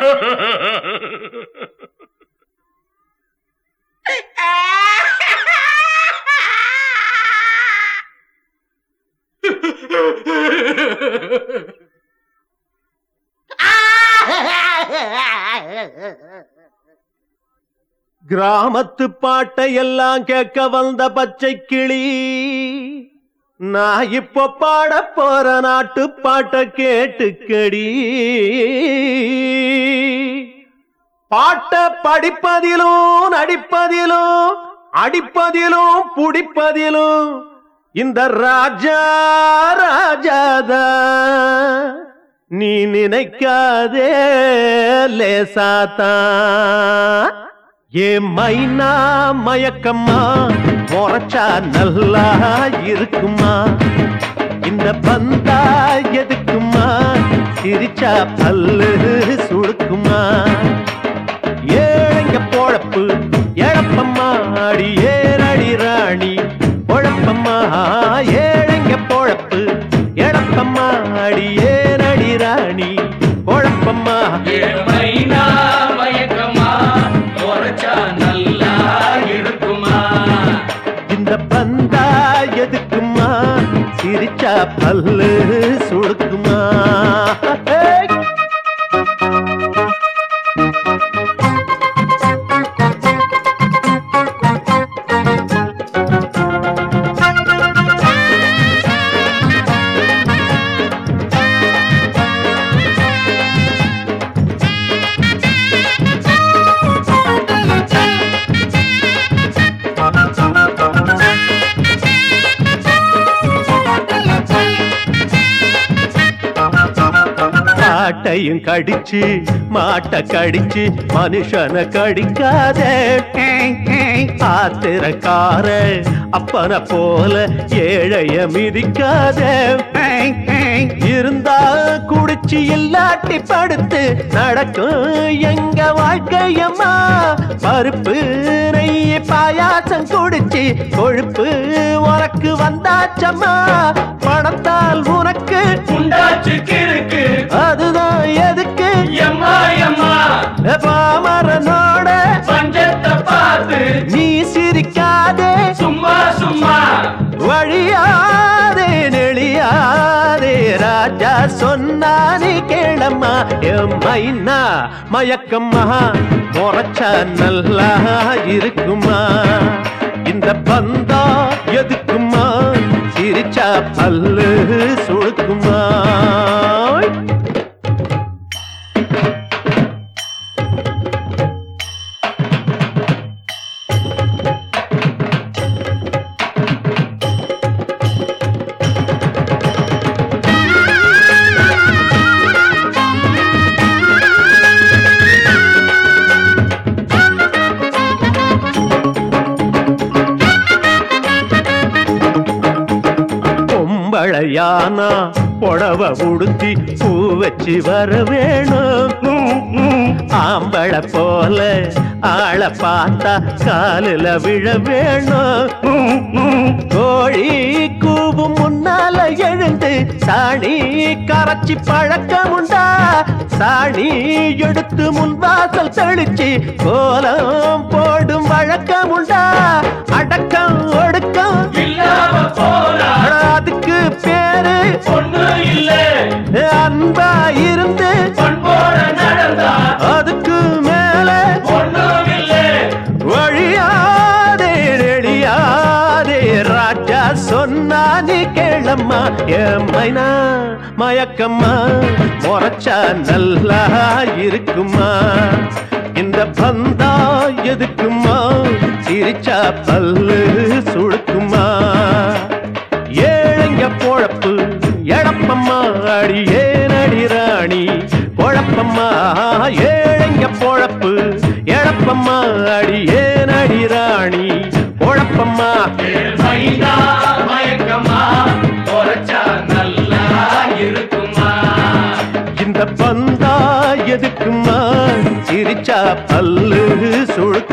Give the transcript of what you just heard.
கிராமத்து பாட்டை எல்லாம் கேட்க வந்த பச்சை கிளி நான் இப்போ பாட போற நாட்டு பாட்டை கேட்டுக்கடி பாட்ட படிப்பதிலும் நடிப்பதிலும் அடிப்பதிலும் புடிப்பதிலும் இந்த ராஜா ராஜாதா நீ நினைக்காதே லேசாத்தான் ஏ மைனா மயக்கம்மா முறைச்சா நல்லா இருக்குமா இந்த பந்தா எதுக்குமா சிரிச்சா பல்லு சுடுக்குமா ஏழைங்க பொழப்பு எழப்பம்மா அடி ஏறடி ராணி பொழப்பம்மா ஏழைங்க பொழப்பு எழப்பம்மா அடி ஏறடி ராணி பொழப்பம்மா மைனா மயக்கமா உரைச்சா நல்லா இருக்குமா இந்த பந்தா எதுக்குமா சிரிச்சா பல்லு சுடுக்குமா ஏய்! காட்டையும் கடிச்சு மாட்டை கடிச்சு மனுஷனை கடிக்காதே ஆத்திரக்கார அப்பன போல ஏழைய மிதிக்காதே இருந்தா குடிச்சு இல்லாட்டி படுத்து நடக்கும் எங்க வாழ்க்கையம்மா பருப்பு நெய் பாயாசம் குடிச்சு கொழுப்பு உனக்கு வந்தாச்சம்மா பணத்தால் உனக்கு உண்டாச்சு கிறுக்கு அதுதான் எதுக்கு எம்மா எம்மா பாமரனோட பஞ்சத்தை பார்த்து நீ சிரிக்காதே சும்மா சும்மா வழியாதே நெளியாதே ராஜா சொன்னா நீ கேளம்மா என் மைனா மயக்கம்மா முறைச்சா நல்லா இருக்குமா இந்த பந்தா எதுக்குமா சிரிச்சா பல்லு சுழுக்குமா பொம்பளையானா புடவ உடுத்தி பூ வச்சு வர வேணும் ஆம்பளை போல ஆளை பார்த்தா காலில் விழ வேணும் கோழி கூவும் முன்னால எழுந்து சாணி கரைச்சி பழக்கமுண்டா சாணி எடுத்து முன்வாசல் தெளிச்சு கோலம் போடும் வழக்கமுண்டா அடக்கம் ஒடுக்கம் இல்லாம போனா அட, அதுக்கு பேரு ஒண்ணு இல்ல அன்பா இருந்து பண்போட நடந்தா அதுக்கு மேல ஒண்ணும் இல்ல வழியாதே நெளியாதே ராஜா சொன்னா நீ கேளம்மா என் மைனா மயக்கம்மா முறைச்சா நல்லா இருக்குமா இந்த பந்தா எதுக்குமா சிரிச்சா பல்லு சுழுக்குமா ஏழைங்க பொழப்பு எழப்பம்மா அடி ஏனடி ராணி பொழப்பம்மா ஏழைங்க பொழப்பு எழப்பம்மா அடி ஏனடி ராணி பொழப்பம்மா மைனா மயக்கமா உரைச்சா நல்லா இருக்குமா இந்த பந்தா எதுக்குமா சிரிச்சா பல்லு சுழு